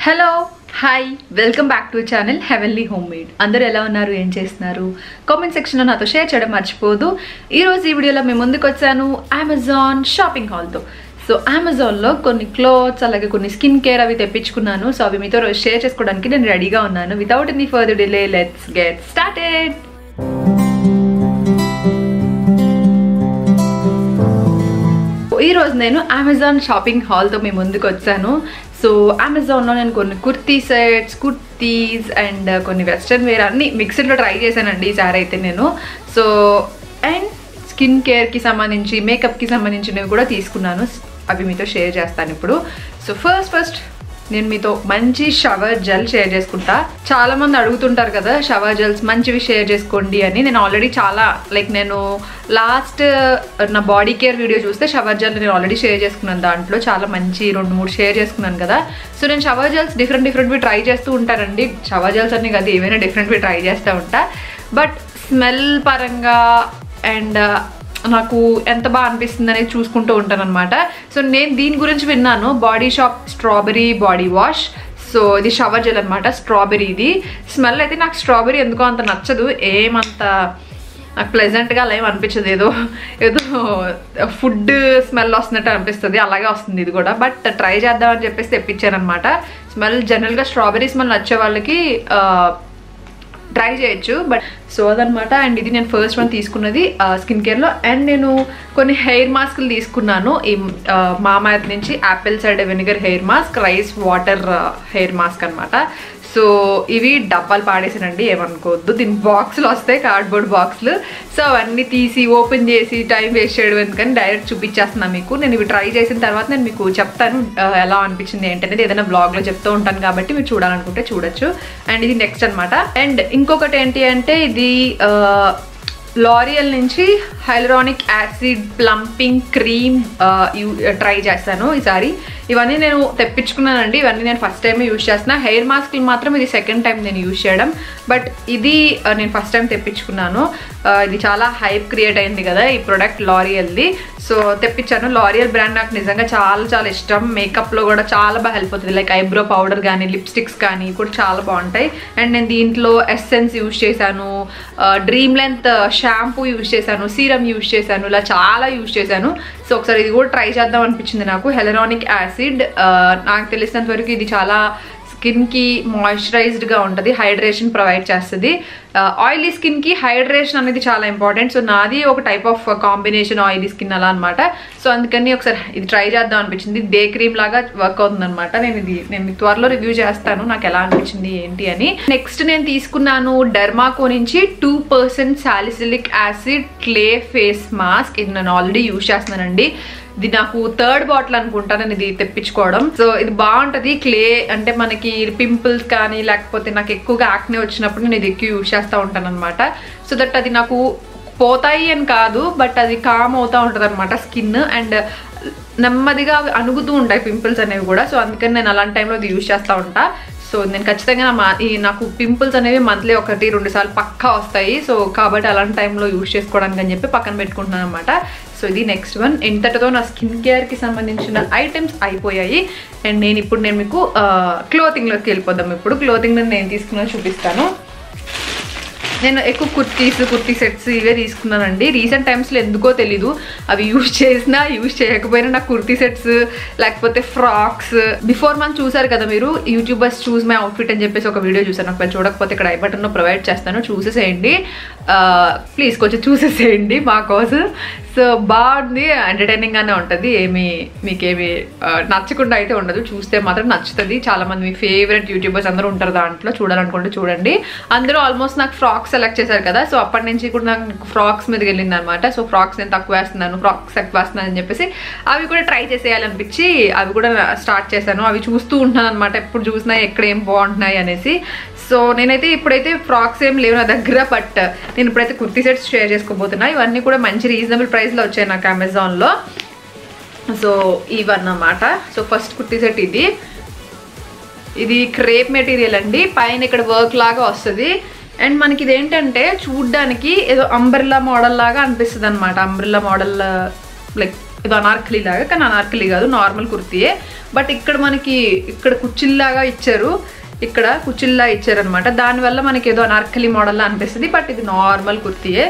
hello hi welcome back to channel heavenly home made అందరూ ఎలా ఉన్నారు ఏం చేస్తున్నారు కామెంట్ సెక్షన్లో నాతో షేర్ చేయడం మర్చిపోదు ఈరోజు ఈ వీడియోలో మేము ముందుకు వచ్చాను అమెజాన్ షాపింగ్ హాల్తో సో అమెజాన్లో కొన్ని క్లోత్స్ అలాగే కొన్ని స్కిన్ కేర్ అవి తెప్పించుకున్నాను సో అవి మీతో రోజు షేర్ చేసుకోవడానికి నేను రెడీగా ఉన్నాను without any further delay let's get started ఈ రోజు నేను అమెజాన్ షాపింగ్ హాల్తో మీ ముందుకు వచ్చాను సో అమెజాన్లో నేను కొన్ని కుర్తీ సెట్స్ కుర్తీస్ అండ్ కొన్ని వెస్ట్రన్ వేర్ అన్ని మిక్స్డ్లో ట్రై చేశానండి ఈసారి అయితే నేను సో అండ్ స్కిన్ కేర్కి సంబంధించి మేకప్కి సంబంధించినవి కూడా తీసుకున్నాను అవి మీతో షేర్ చేస్తాను ఇప్పుడు సో ఫస్ట్ ఫస్ట్ నేను మీతో మంచి షవర్ జెల్ షేర్ చేసుకుంటా చాలా మంది అడుగుతుంటారు కదా షవర్ జెల్స్ మంచివి షేర్ చేసుకోండి అని నేను ఆల్రెడీ చాలా లైక్ నేను లాస్ట్ నా బాడీ కేర్ వీడియో చూస్తే షవర్ జెల్ నేను ఆల్రెడీ షేర్ చేసుకున్నాను దాంట్లో చాలా మంచి రెండు మూడు షేర్ చేసుకున్నాను కదా సో నేను షవర్ జెల్స్ డిఫరెంట్ డిఫరెంట్వి ట్రై చేస్తూ ఉంటానండి షవర్ జెల్స్ అన్ని కదా ఏవైనా డిఫరెంట్వి ట్రై చేస్తూ ఉంటా బట్ స్మెల్ పరంగా అండ్ నాకు ఎంత బాగా అనిపిస్తుంది అనేది చూసుకుంటూ ఉంటాను అనమాట సో నేను దీని గురించి విన్నాను body shop strawberry body wash so ఇది షవర్ జెల్ అనమాట స్ట్రాబెరీది స్మెల్ అయితే నాకు స్ట్రాబెరీ ఎందుకో అంత నచ్చదు ఏమంత నాకు ప్లెజెంట్గా అలా ఏం అనిపించదు ఏదో ఏదో ఫుడ్ స్మెల్ వస్తున్నట్టు అనిపిస్తుంది అలాగే వస్తుంది ఇది కూడా బట్ ట్రై చేద్దామని చెప్పేసి తెప్పించాను అనమాట స్మెల్ జనరల్గా స్ట్రాబెరీ స్మెల్ నచ్చే వాళ్ళకి ట్రై చేయొచ్చు బట్ సో అదనమాట అండ్ ఇది నేను ఫస్ట్ వన్ తీసుకున్నది స్కిన్ కేర్లో అండ్ నేను కొన్ని హెయిర్ మాస్క్లు తీసుకున్నాను ఈ మామా నుంచి apple cider vinegar hair mask rice water hair mask అనమాట సో ఇవి డబ్బాలు పాడేసానండి ఏమనుకోవద్దు దీని బాక్స్లు వస్తాయి కార్డ్బోర్డ్ బాక్స్లు సో అవన్నీ తీసి ఓపెన్ చేసి టైం వేస్ట్ చేయడం ఎందుకని డైరెక్ట్ చూపించేస్తున్నాను మీకు నేను ఇవి ట్రై చేసిన తర్వాత నేను మీకు చెప్తాను ఎలా అనిపించింది ఏంటనేది ఏదైనా బ్లాగ్లో చెప్తూ ఉంటాను కాబట్టి మీరు చూడాలనుకుంటే చూడొచ్చు అండ్ ఇది నెక్స్ట్ అనమాట అండ్ ఇంకొకటి ఏంటి అంటే ఇది లారియల్ నుంచి hyaluronic acid plumping cream try చేస్తాను ఈసారి ఇవన్నీ నేను తెప్పించుకున్నానండి ఇవన్నీ నేను ఫస్ట్ టైం యూజ్ చేస్తున్నా హెయిర్ మాస్క్లు మాత్రం ఇది సెకండ్ టైం నేను యూజ్ చేయడం బట్ ఇది నేను ఫస్ట్ టైం తెప్పించుకున్నాను ఇది చాలా హైప్ క్రియేట్ అయింది కదా ఈ ప్రోడక్ట్ లారియల్ది సో తెప్పించాను లారియల్ బ్రాండ్ నాకు నిజంగా చాలా చాలా ఇష్టం మేకప్లో కూడా చాలా బాగా హెల్ప్ అవుతుంది లైక్ ఐబ్రో పౌడర్ కానీ లిప్స్టిక్స్ కానీ కూడా చాలా బాగుంటాయి అండ్ నేను దీంట్లో ఎస్సెన్స్ యూజ్ చేశాను డ్రీమ్ లెంత్ షాంపూ యూజ్ చేశాను సీరం యూజ్ చేశాను ఇలా చాలా యూజ్ చేశాను సో ఒకసారి ఇది కూడా ట్రై చేద్దాం అనిపించింది నాకు హెలరానిక్ యాసిడ్ నాకు తెలిసినంత వరకు ఇది చాలా స్కిన్కి మాయిశ్చరైజ్డ్గా ఉంటుంది హైడ్రేషన్ ప్రొవైడ్ చేస్తుంది ఆయిలీ స్కిన్కి హైడ్రేషన్ అనేది చాలా ఇంపార్టెంట్ సో నాది ఒక type of combination oily skin అలా అనమాట సో అందుకని ఒకసారి ఇది ట్రై చేద్దాం అనిపించింది డే క్రీమ్ లాగా వర్క్ అవుతుంది అనమాట నేను ఇది నేను త్వరలో రివ్యూ చేస్తాను నాకు ఎలా అనిపించింది ఏంటి అని నెక్స్ట్ నేను తీసుకున్నాను డెర్మాకో నుంచి two percent salicylic acid clay face mask ఇది నేను ఆల్రెడీ యూజ్ చేస్తున్నానండి ఇది నాకు థర్డ్ బాటిల్ అనుకుంటా నేను ఇది తెప్పించుకోవడం సో ఇది బాగుంటుంది క్లే అంటే మనకి పింపుల్స్ కానీ లేకపోతే నాకు ఎక్కువగా యాక్నే వచ్చినప్పుడు నేను ఇది ఎక్కువ యూజ్ చేస్తూ ఉంటాను అనమాట సో దట్ అది నాకు పోతాయి అని కాదు బట్ అది కామ్ అవుతూ ఉంటుంది అనమాట స్కిన్ అండ్ నెమ్మదిగా అణుగుతూ ఉంటాయి పింపుల్స్ అనేవి కూడా సో అందుకని నేను అలాంటి టైంలో ఇది యూజ్ చేస్తూ ఉంటా సో నేను ఖచ్చితంగా నా ఈ నాకు పింపుల్స్ అనేవి మంత్లీ ఒకటి రెండు సార్లు పక్కా వస్తాయి సో కాబట్టి అలాంటి టైంలో యూజ్ చేసుకోవడానికి అని చెప్పి పక్కన పెట్టుకుంటున్నాను అనమాట సో ఇది నెక్స్ట్ వన్ ఇంతటితో నా స్కిన్ కేర్కి సంబంధించిన ఐటమ్స్ అయిపోయాయి అండ్ నేను ఇప్పుడు నేను మీకు క్లోతింగ్లోకి వెళ్ళిపోదాం ఇప్పుడు క్లోతింగ్ నేను తీసుకున్నా చూపిస్తాను నేను ఎక్కువ కుర్తీస్ కుర్తీ సెట్స్ ఇవే తీసుకున్నానండి రీసెంట్ టైమ్స్లో ఎందుకో తెలీదు అవి యూజ్ చేసినా యూజ్ చేయకపోయినా నాకు కుర్తీ సెట్స్ లేకపోతే ఫ్రాక్స్ బిఫోర్ మనం చూసారు కదా మీరు యూట్యూబర్స్ చూస్ మై అవుట్ఫిట్ అని చెప్పేసి ఒక వీడియో చూసాను ఒకవేళ చూడకపోతే ఇక్కడ ఐ బటన్లో ప్రొవైడ్ చేస్తాను చూసేసేయండి ప్లీజ్ కొంచెం చూసేసేయండి మా కోసం సో బాగుంది ఎంటర్టైనింగ్గానే ఉంటుంది ఏమి మీకేమి నచ్చకుండా అయితే ఉండదు చూస్తే మాత్రం నచ్చుతుంది చాలామంది మీ ఫేవరెట్ యూట్యూబర్స్ అందరూ ఉంటారు దాంట్లో చూడాలనుకుంటే చూడండి అందరూ ఆల్మోస్ట్ నాకు ఫ్రాక్స్ సెలెక్ట్ చేశారు కదా సో అప్పటి నుంచి కూడా నాకు ఫ్రాక్స్ మీదకి వెళ్ళింది అనమాట సో ఫ్రాక్స్ నేను తక్కువ వేస్తున్నాను ఫ్రాక్స్ ఎక్కువ వేస్తున్నాను అని చెప్పేసి అవి కూడా ట్రై చేసేయాలనిపించి అవి కూడా స్టార్ట్ చేశాను అవి చూస్తూ ఉంటున్నాను అనమాట ఎప్పుడు చూసినా ఎక్కడ ఏం బాగుంటున్నాయి అనేసి సో నేనైతే ఇప్పుడైతే ఫ్రాక్స్ ఏం లేవు నా దగ్గర బట్ నేను ఇప్పుడైతే కుర్తీ సెట్స్ షేర్ చేసుకోబోతున్నా ఇవన్నీ కూడా మంచి రీజనబుల్ ప్రైస్లో వచ్చాయి నాకు అమెజాన్లో సో ఇవన్నమాట సో ఫస్ట్ కుర్తీ సెట్ ఇది ఇది క్రేప్ మెటీరియల్ అండి పైన ఇక్కడ వర్క్ లాగా వస్తుంది అండ్ మనకి ఇది ఏంటంటే చూడ్డానికి ఏదో అంబ్రిల్లా మోడల్ లాగా అనిపిస్తుంది అనమాట అంబ్రిల్లా మోడల్ లైక్ ఇది అనార్కలి లాగా కానీ అనార్కలి కాదు నార్మల్ కుర్తీయే బట్ ఇక్కడ మనకి ఇక్కడ కుచ్చిల్లాగా ఇచ్చారు ఇక్కడ కుచ్చిల్లా ఇచ్చారనమాట దానివల్ల మనకి ఏదో అనార్కలి మోడల్లా అనిపిస్తుంది బట్ ఇది నార్మల్ కుర్తీయే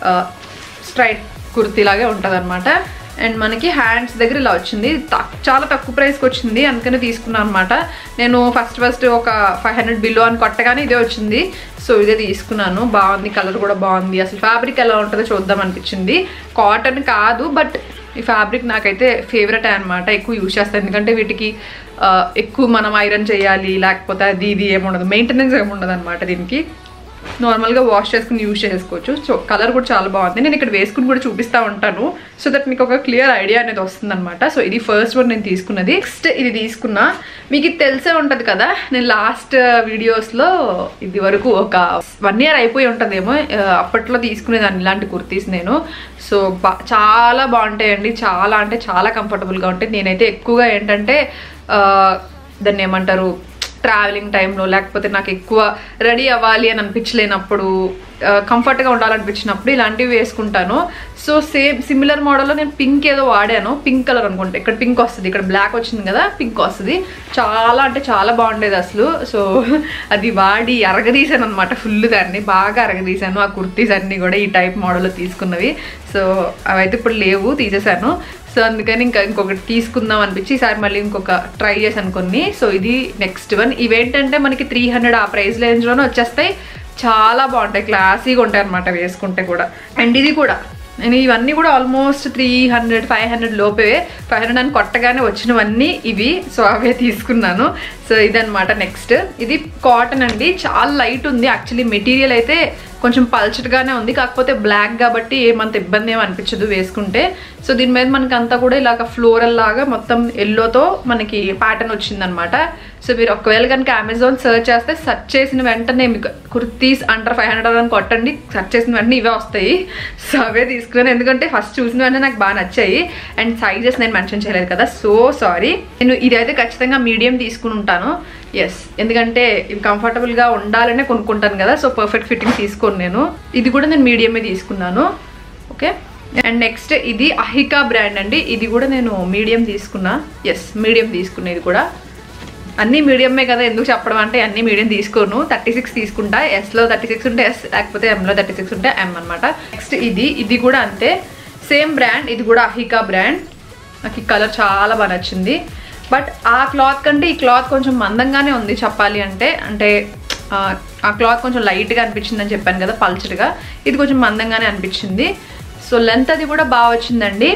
స్ట్రైట్ కుర్తీ లాగే ఉంటుంది అనమాట అండ్ మనకి హ్యాండ్స్ దగ్గర ఇలా వచ్చింది తక్- చాలా తక్కువ ప్రైస్కి వచ్చింది అందుకనే తీసుకున్నాను అనమాట నేను ఫస్ట్ ఫస్ట్ ఒక ఫైవ్ హండ్రెడ్ బిలో అని కొట్టగానే ఇదే వచ్చింది సో ఇదే తీసుకున్నాను బాగుంది కలర్ కూడా బాగుంది అసలు ఫ్యాబ్రిక్ ఎలా ఉంటుందో చూద్దాం అనిపించింది కాటన్ కాదు బట్ ఈ ఫ్యాబ్రిక్ నాకైతే ఫేవరెట్ అనమాట ఎక్కువ యూజ్ చేస్తాను ఎందుకంటే వీటికి ఆ, ఎక్కువ మనం ఐరన్ చేయాలి లేకపోతే అది ఇది ఏముండదు మెయింటెనెన్స్ ఏముండదు అనమాట దీనికి నార్మల్గా వాష్ చేసుకుని యూజ్ చేసుకోవచ్చు సో కలర్ కూడా చాలా బాగుంది నేను ఇక్కడ వేసుకుని కూడా చూపిస్తూ ఉంటాను సో దట్ మీకు ఒక క్లియర్ ఐడియా అనేది వస్తుంది అనమాట సో ఇది ఫస్ట్ వన్ నేను తీసుకున్నది నెక్స్ట్ ఇది తీసుకున్నా మీకు ఇది తెలిసే ఉంటుంది కదా నేను లాస్ట్ వీడియోస్లో ఇది వరకు ఒక వన్ ఇయర్ అయిపోయి ఉంటుందేమో ఆ, అప్పట్లో తీసుకునేదాన్ని ఇలాంటి కుర్తీస్ నేను సో బా చాలా బాగుంటాయండి చాలా అంటే చాలా కంఫర్టబుల్గా ఉంటాయి నేనైతే ఎక్కువగా ఏంటంటే ఆ, దాన్ని ఏమంటారు ట్రావెలింగ్ టైంలో లేకపోతే నాకు ఎక్కువ రెడీ అవ్వాలి అని అనిపించలేనప్పుడు కంఫర్ట్గా ఉండాలనిపించినప్పుడు ఇలాంటివి వేసుకుంటాను సో సేమ్ సిమిలర్ మోడల్లో నేను పింక్ ఏదో వాడాను పింక్ కలర్ అనుకుంటా ఇక్కడ పింక్ వస్తుంది ఇక్కడ బ్లాక్ వచ్చింది కదా పింక్ వస్తుంది చాలా అంటే చాలా బాగుండేది అసలు సో అది వాడి అరగదీశాను అనమాట ఫుల్ దాన్ని బాగా అరగదీశాను ఆ కుర్తీస్ అన్నీ కూడా ఈ టైప్ మోడల్లో తీసుకున్నవి సో అవైతే ఇప్పుడు లేవు తీసేశాను సో అందుకని ఇంకా ఇంకొకటి తీసుకుందాం అనిపించి ఈసారి మళ్ళీ ఇంకొక ట్రై చేశాను కొన్ని సో ఇది నెక్స్ట్ వన్ ఇవేంటంటే మనకి త్రీ హండ్రెడ్ ఆ ప్రైస్ రేంజ్లోనే వచ్చేస్తాయి చాలా బాగుంటాయి క్లాసీగా ఉంటాయి అనమాట వేసుకుంటే కూడా అండ్ ఇది కూడా నేను ఇవన్నీ కూడా almost three hundred five hundred లోపే ఫైవ్ హండ్రెడ్ అని కొట్టగానే వచ్చినవన్నీ ఇవి సో అవే తీసుకున్నాను సో ఇదనమాట నెక్స్ట్ ఇది కాటన్ అండి చాలా లైట్ ఉంది యాక్చువల్లీ మెటీరియల్ అయితే కొంచెం పల్చట్గానే ఉంది కాకపోతే బ్లాక్ కాబట్టి ఏమంత ఇబ్బంది ఏమి అనిపించదు వేసుకుంటే సో దీని మీద మనకి అంతా కూడా ఇలాగ ఫ్లోరల్ లాగా మొత్తం ఎల్లోతో మనకి ప్యాటర్న్ వచ్చిందనమాట సో మీరు ఒకవేళ కనుక అమెజాన్ సర్చ్ చేస్తే సెర్చ్ చేసిన వెంటనే మీకు కుర్తీస్ అండర్ ఫైవ్ హండ్రెడ్ అని కొట్టండి సెర్చ్ చేసిన వెంటనే ఇవే వస్తాయి సో అవే తీసుకున్నాను ఎందుకంటే ఫస్ట్ చూసిన వెంటనే నాకు బాగా నచ్చాయి అండ్ సైజెస్ నేను మెన్షన్ చేయలేదు కదా సో సారీ నేను ఇదైతే ఖచ్చితంగా మీడియం తీసుకుని ఉంటాను ఎస్ ఎందుకంటే ఇవి కంఫర్టబుల్గా ఉండాలనే కొనుక్కుంటాను కదా సో పర్ఫెక్ట్ ఫిట్టింగ్ తీసుకోను నేను ఇది కూడా నేను మీడియమే తీసుకున్నాను ఓకే అండ్ నెక్స్ట్ ఇది అహికా బ్రాండ్ అండి ఇది కూడా నేను మీడియం తీసుకున్నా ఎస్ మీడియం తీసుకున్నా ఇది కూడా అన్ని మీడియమే కదా ఎందుకు చెప్పడం అంటే అన్ని మీడియం తీసుకోను థర్టీ సిక్స్ తీసుకుంటా ఎస్లో థర్టీ సిక్స్ ఉంటే ఎస్ లేకపోతే ఎంలో థర్టీ సిక్స్ ఉంటే ఎం అనమాట నెక్స్ట్ ఇది ఇది కూడా అంతే సేమ్ బ్రాండ్ ఇది కూడా అహికా బ్రాండ్ నాకు ఈ కలర్ చాలా బాగా నచ్చింది బట్ ఆ క్లాత్ కంటే ఈ క్లాత్ కొంచెం మందంగానే ఉంది చెప్పాలి అంటే అంటే ఆ, ఆ క్లాత్ కొంచెం లైట్గా అనిపించింది అని చెప్పాను కదా పల్చర్గా ఇది కొంచెం మందంగానే అనిపించింది సో లెంత్ అది కూడా బాగా వచ్చిందండి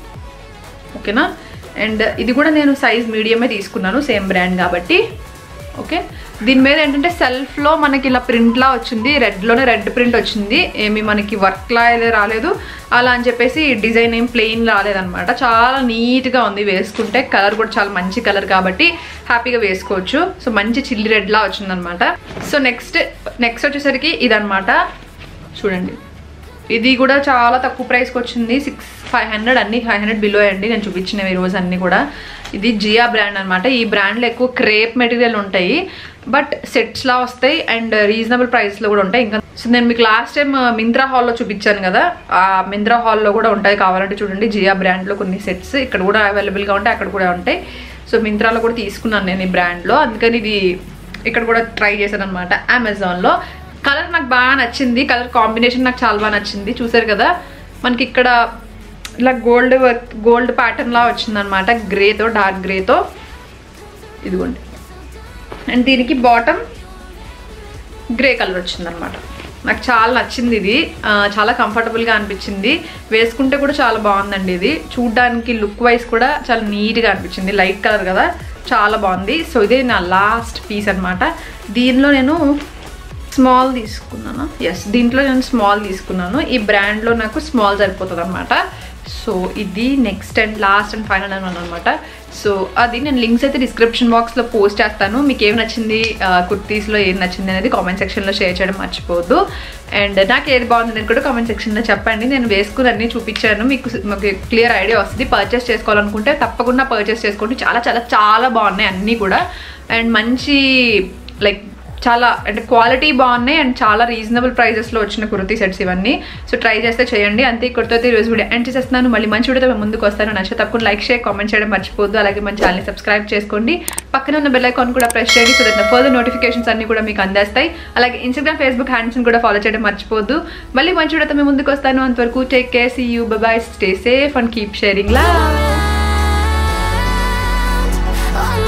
ఓకేనా అండ్ ఇది కూడా నేను సైజ్ మీడియమే తీసుకున్నాను సేమ్ బ్రాండ్ కాబట్టి ఓకే దీని మీద ఏంటంటే సెల్ఫ్లో మనకి ఇలా ప్రింట్లా వచ్చింది రెడ్లోనే రెడ్ ప్రింట్ వచ్చింది ఏమి మనకి వర్క్లా అయితే రాలేదు అలా అని చెప్పేసి డిజైన్ ఏం ప్లెయిన్ రాలేదనమాట చాలా నీట్గా ఉంది వేసుకుంటే కలర్ కూడా చాలా మంచి కలర్ కాబట్టి హ్యాపీగా వేసుకోవచ్చు సో మంచి చిల్లి రెడ్లా వచ్చిందనమాట సో నెక్స్ట్ నెక్స్ట్ వచ్చేసరికి ఇదనమాట చూడండి ఇది కూడా చాలా తక్కువ ప్రైస్కి వచ్చింది సిక్స్ ఫైవ్ హండ్రెడ్ అన్ని ఫైవ్ హండ్రెడ్ బిలో అండి నేను చూపించినవి ఈ రోజు అన్ని కూడా ఇది జియా బ్రాండ్ అనమాట ఈ బ్రాండ్లో ఎక్కువ క్రేప్ మెటీరియల్ ఉంటాయి బట్ సెట్స్లా వస్తాయి అండ్ రీజనబుల్ ప్రైస్లో కూడా ఉంటాయి ఇంకా సో నేను మీకు లాస్ట్ టైం మింత్రా హాల్లో చూపించాను కదా ఆ మింత్రా హాల్లో కూడా ఉంటాయి కావాలంటే చూడండి జియా బ్రాండ్లో కొన్ని సెట్స్ ఇక్కడ కూడా అవైలబుల్గా ఉంటాయి అక్కడ కూడా ఉంటాయి సో మింత్రాలో కూడా తీసుకున్నాను నేను ఈ బ్రాండ్లో అందుకని ఇది ఇక్కడ కూడా ట్రై చేశాను అనమాట అమెజాన్లో కలర్ నాకు బాగా నచ్చింది కలర్ కాంబినేషన్ నాకు చాలా బాగా నచ్చింది చూసారు కదా మనకి ఇక్కడ ఇలా గోల్డ్ వర్క్ గోల్డ్ ప్యాటర్న్ లా వచ్చిందనమాట గ్రేతో డార్క్ గ్రేతో ఇదిగోండి అండ్ దీనికి బాటమ్ గ్రే కలర్ వచ్చిందనమాట నాకు చాలా నచ్చింది ఇది ఆ, చాలా కంఫర్టబుల్గా అనిపించింది వేసుకుంటే కూడా చాలా బాగుందండి ఇది చూడ్డానికి లుక్ వైజ్ కూడా చాలా నీట్గా అనిపించింది లైట్ కలర్ కదా చాలా బాగుంది సో ఇదే నా లాస్ట్ పీస్ అన్నమాట దీనిలో నేను స్మాల్ తీసుకున్నాను ఎస్ దీంట్లో నేను స్మాల్ తీసుకున్నాను ఈ బ్రాండ్లో నాకు స్మాల్ సరిపోతుంది అనమాట సో ఇది next and last and final అని అనమాట సో అది నేను లింక్స్ అయితే డిస్క్రిప్షన్ బాక్స్లో పోస్ట్ చేస్తాను మీకు ఏం నచ్చింది ఆ, కుర్తీస్లో ఏం నచ్చింది అనేది కామెంట్ సెక్షన్లో షేర్ చేయడం మర్చిపోవద్దు అండ్ నాకు ఏది బాగుంది అనేది కూడా కామెంట్ సెక్షన్లో చెప్పండి నేను వేసుకుని అన్నీ చూపించాను మీకు మాకు క్లియర్ ఐడియా వస్తుంది పర్చేస్ చేసుకోవాలనుకుంటే తప్పకుండా పర్చేస్ చేసుకోండి చాలా చాలా చాలా బాగున్నాయి అన్నీ కూడా అండ్ మంచి లైక్ చాలా అంటే క్వాలిటీ బాగున్నాయి అండ్ చాలా రీజనబుల్ ప్రైజెస్లో వచ్చిన కుర్తీ సెట్స్ ఇవన్నీ సో ట్రై చేస్తే చేయండి అంతే కుర్తీ ఈరోజు వీడియో ఎండ్ చేసేస్తున్నాను మళ్ళీ మంచి వీడియోతో మేము ముందుకు వస్తాను నచ్చితే తప్పకుండా లైక్ షేర్ కామెంట్ చేయడం మర్చిపోద్దు అలాగే మన ఛానల్ని సబ్స్క్రైబ్ చేసుకోండి పక్కన ఉన్న బెల్ ఐకాన్ కూడా ప్రెస్ చేయండి సో దట్ ఫర్దర్ నోటిఫికేషన్స్ అన్ని కూడా మీకు అందేస్తాయి అలాగే ఇన్స్టాగ్రామ్ ఫేస్బుక్ హ్యాండ్స్ని కూడా ఫాలో చేయడం మర్చిపోద్దు మళ్ళీ మంచి వీడియోతో మేము ముందుకు వస్తాను అంతవరకు take care see you bye stay safe and keep sharing లా Oh,